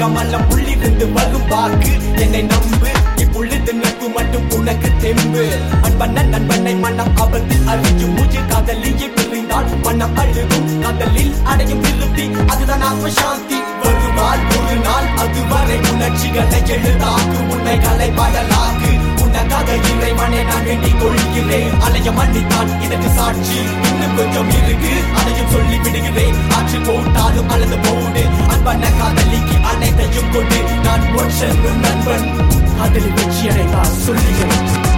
கமலம் உள்ளிருந்து வரும் வாக்கு என்னை நம்பு இப்பொழுது நட்பு மட்டும் உனக்கு தெம்பு அன்பண்ண நண்பனை மனம் ஆபத்தில் அறியும் மூச்சு காதலியை பிரிந்தால் மனம் அழுகும் காதலில் அடையும் திருப்தி அதுதான் ஆத்ம சாந்தி வருவாள் ஒரு நாள் அதுவரை உணர்ச்சிகளை எழுதாக்கு உண்மைகளை பாடலாக்கு உனக்காக இறைவனை நான் வேண்டிக் கொள்கிறேன் அலைய மன்னித்தான் இதற்கு சாட்சி இன்னும் கொஞ்சம் இருக்கு அதையும் சொல்லி விடுகிறேன் ஆற்று போட்டாலும் அல்லது போடு அன்பன காதலிக்கு அனைத்தையும் கொண்டு நான் ஒற்றன் நண்பன் காதலி வெற்றி அடைந்தால் சொல்லுகிறேன்